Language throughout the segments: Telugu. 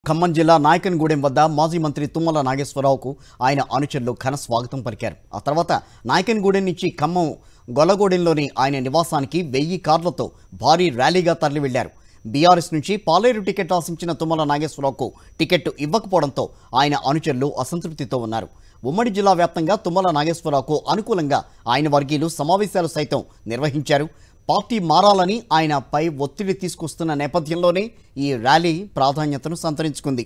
ఖమ్మం జిల్లా నాయకన్గూడెం వద్ద మాజీ మంత్రి తుమ్మల నాగేశ్వరరావుకు ఆయన అనుచరులు ఘన స్వాగతం పలికారు ఆ తర్వాత నాయకన్గూడెం నుంచి ఖమ్మం గొల్లగూడెంలోని ఆయన నివాసానికి వెయ్యి కార్లతో భారీ ర్యాలీగా తరలి వెళ్లారు బీఆర్ఎస్ నుంచి పాలేరు టికెట్ ఆశించిన తుమ్మల నాగేశ్వరరావుకు టికెట్ ఇవ్వకపోవడంతో ఆయన అనుచరులు అసంతృప్తితో ఉన్నారు ఉమ్మడి జిల్లా వ్యాప్తంగా తుమ్మల నాగేశ్వరరావుకు అనుకూలంగా ఆయన వర్గీయులు సమావేశాలు సైతం నిర్వహించారు పార్టీ మారాలని ఆయనపై ఒత్తిడి తీసుకొస్తున్న నేపథ్యంలోనే ఈ ర్యాలీ ప్రాధాన్యతను సంతరించుకుంది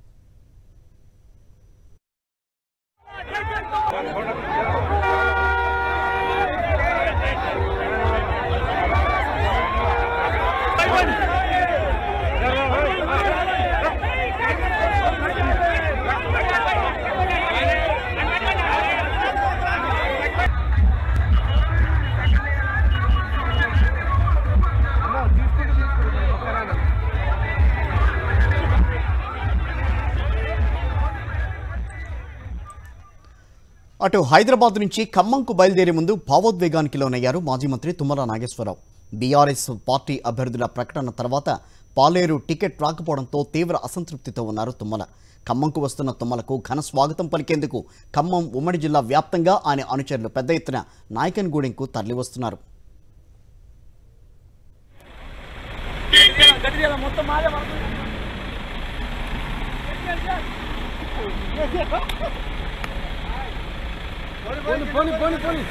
అటు హైదరాబాద్ నుంచి ఖమ్మంకు బయలుదేరే ముందు భావోద్వేగానికి లోనయ్యారు మాజీ మంత్రి తుమ్మల నాగేశ్వరరావు బీఆర్ఎస్ పార్టీ అభ్యర్థుల ప్రకటన తర్వాత పాలేరు టికెట్ రాకపోవడంతో తీవ్ర అసంతృప్తితో ఉన్నారు తుమ్మల ఖమ్మంకు వస్తున్న తుమ్మలకు ఘన స్వాగతం పలికేందుకు ఖమ్మం ఉమ్మడి జిల్లా వ్యాప్తంగా ఆయన అనుచరులు పెద్ద ఎత్తున నాయకన్గూడెంకు తరలివస్తున్నారు పోని పోని పోని పోని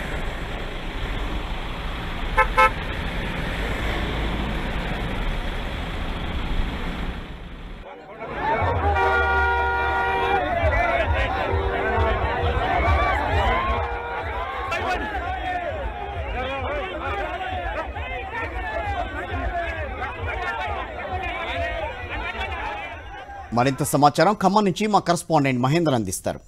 మరింత సమాచారం ఖమ్మం నుంచి మా కరస్పాండెంట్ మహేందర్ అందిస్తారు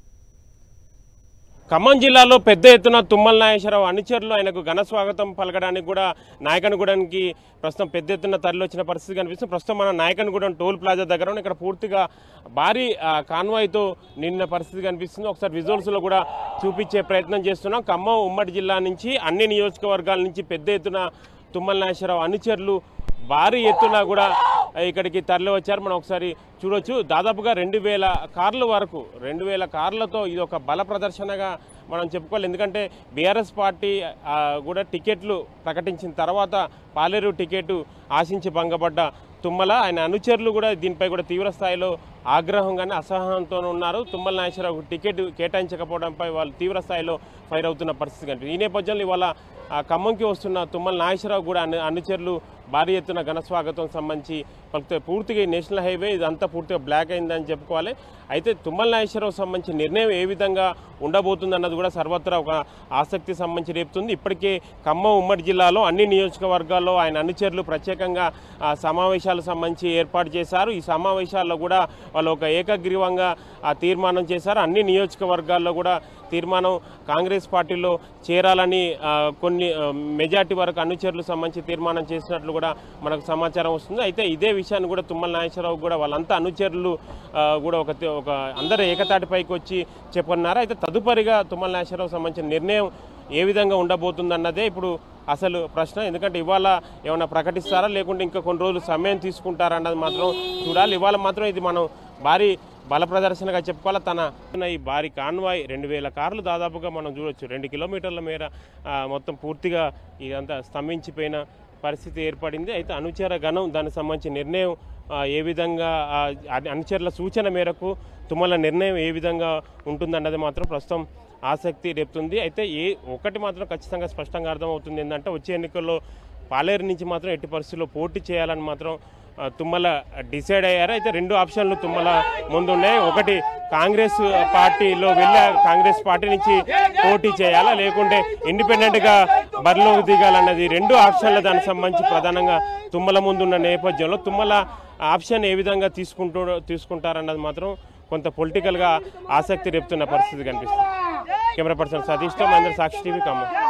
ఖమ్మం జిల్లాలో పెద్ద ఎత్తున తుమ్మల నాగేశ్వరరావు అనుచరులు ఆయనకు ఘన స్వాగతం పలకడానికి కూడా నాయకనగూడెంకి ప్రస్తుతం పెద్ద ఎత్తున తరలి వచ్చిన పరిస్థితి కనిపిస్తుంది ప్రస్తుతం మన నాయకనగూడెం టోల్ ప్లాజా దగ్గర ఉన్న ఇక్కడ పూర్తిగా భారీ ఆ, కాన్వాయ్తో నిన్న పరిస్థితి కనిపిస్తుంది ఒకసారి విజువల్స్లో కూడా చూపించే ప్రయత్నం చేస్తున్నాం ఖమ్మం ఉమ్మడి జిల్లా నుంచి అన్ని నియోజకవర్గాల నుంచి పెద్ద ఎత్తున తుమ్మల నాగేశ్వరరావు అనుచరులు భారీ ఎత్తున కూడా ఇక్కడికి తరలి వచ్చారు మనం ఒకసారి చూడొచ్చు దాదాపుగా రెండు వేల కార్ల వరకు రెండు వేల కార్లతో ఇది ఒక బల ప్రదర్శనగా మనం చెప్పుకోవాలి ఎందుకంటే బీఆర్ఎస్ పార్టీ ఆ, కూడా టికెట్లు ప్రకటించిన తర్వాత పాలేరు టికెట్ ఆశించి భంగపడ్డ తుమ్మల ఆయన అనుచరులు కూడా దీనిపై కూడా తీవ్ర స్థాయిలో ఆగ్రహంగానే అసహనంతో ఉన్నారు తుమ్మల నాగేశ్వరరావు టికెట్ కేటాయించకపోవడంపై వాళ్ళు తీవ్ర స్థాయిలో ఫైర్ అవుతున్న పరిస్థితి కనిపిస్తుంది ఈ నేపథ్యంలో ఇవాళ ఆ ఖమ్మంకి వస్తున్న తుమ్మల నాగేశ్వరరావు కూడా అను అనుచరులు భారీ ఎత్తున ఘన స్వాగతం సంబంధించి పలికితే పూర్తిగా ఈ నేషనల్ హైవే ఇదంతా పూర్తిగా బ్లాక్ అయిందని చెప్పుకోవాలి అయితే తుమ్మల నాగేశ్వరరావు సంబంధించి నిర్ణయం ఏ విధంగా ఉండబోతుంది అన్నది కూడా సర్వత్రా ఒక ఆసక్తి సంబంధించి రేపుతుంది ఇప్పటికే ఖమ్మం ఉమ్మడి జిల్లాలో అన్ని నియోజకవర్గాల్లో ఆయన అనుచరులు ప్రత్యేకంగా ఆ, సమావేశాలు సంబంధించి ఏర్పాటు చేశారు ఈ సమావేశాల్లో కూడా వాళ్ళు ఒక ఏకగ్రీవంగా ఆ తీర్మానం చేశారు అన్ని నియోజకవర్గాల్లో కూడా తీర్మానం కాంగ్రెస్ పార్టీలో చేరాలని ఆ, కొన్ని ఆ, మెజార్టీ వరకు అనుచరులు సంబంధించి తీర్మానం చేసినట్లు కూడా మనకు సమాచారం వస్తుంది అయితే ఇదే విషయాన్ని కూడా తుమ్మల నాగేశ్వరరావు కూడా వాళ్ళంతా అనుచరులు ఆ, కూడా ఒక ఒక అందరూ ఏకతాటిపైకి వచ్చి చెప్పుకున్నారు అయితే తదుపరిగా తుమ్మల నాగేశ్వరరావు సంబంధించిన నిర్ణయం ఏ విధంగా ఉండబోతుందన్నదే ఇప్పుడు అసలు ప్రశ్న ఎందుకంటే ఇవాళ ఏమైనా ప్రకటిస్తారా లేకుంటే ఇంకా కొన్ని రోజులు సమయం తీసుకుంటారా అన్నది మాత్రం చూడాలి ఇవాళ మాత్రం ఇది మనం భారీ బల ప్రదర్శనగా చెప్పుకోవాలి తన ఈ భారీ కాన్వాయ్ రెండు వేల కార్లు దాదాపుగా మనం చూడొచ్చు రెండు కిలోమీటర్ల మేర ఆ, మొత్తం పూర్తిగా ఇదంతా స్తంభించిపోయిన పరిస్థితి ఏర్పడింది అయితే అనుచర గణం దానికి సంబంధించిన నిర్ణయం ఆ, ఏ విధంగా ఆ, అను- అనుచరుల సూచన మేరకు తుమ్మల నిర్ణయం ఏ విధంగా ఉంటుందన్నది మాత్రం ప్రస్తుతం ఆసక్తి రేపుతుంది అయితే ఏ ఒకటి మాత్రం ఖచ్చితంగా స్పష్టంగా అర్థమవుతుంది ఏంటంటే వచ్చే ఎన్నికల్లో పాలేరు నుంచి మాత్రం ఎట్టి పరిస్థితుల్లో పోటీ చేయాలని మాత్రం ఆ, తుమ్మల డిసైడ్ అయ్యారు అయితే రెండు ఆప్షన్లు తుమ్మల ముందున్నాయి ఒకటి కాంగ్రెస్ పార్టీలో వెళ్ళి కాంగ్రెస్ పార్టీ నుంచి పోటీ చేయాలా లేకుంటే ఇండిపెండెంట్ గా బరిలోకి దిగాలన్నది రెండు ఆప్షన్లు దానికి సంబంధించి ప్రధానంగా తుమ్మల ముందున్న నేపథ్యంలో తుమ్మల ఆప్షన్ ఏ విధంగా తీసుకుంటూ తీసుకుంటారన్నది మాత్రం కొంత పొలిటికల్ గా ఆసక్తి రేపుతున్న పరిస్థితి కనిపిస్తుంది కెమెరా పర్సన్ సతీష్తో మహేంద్ర సాక్షి టీవీ ఖమ్మం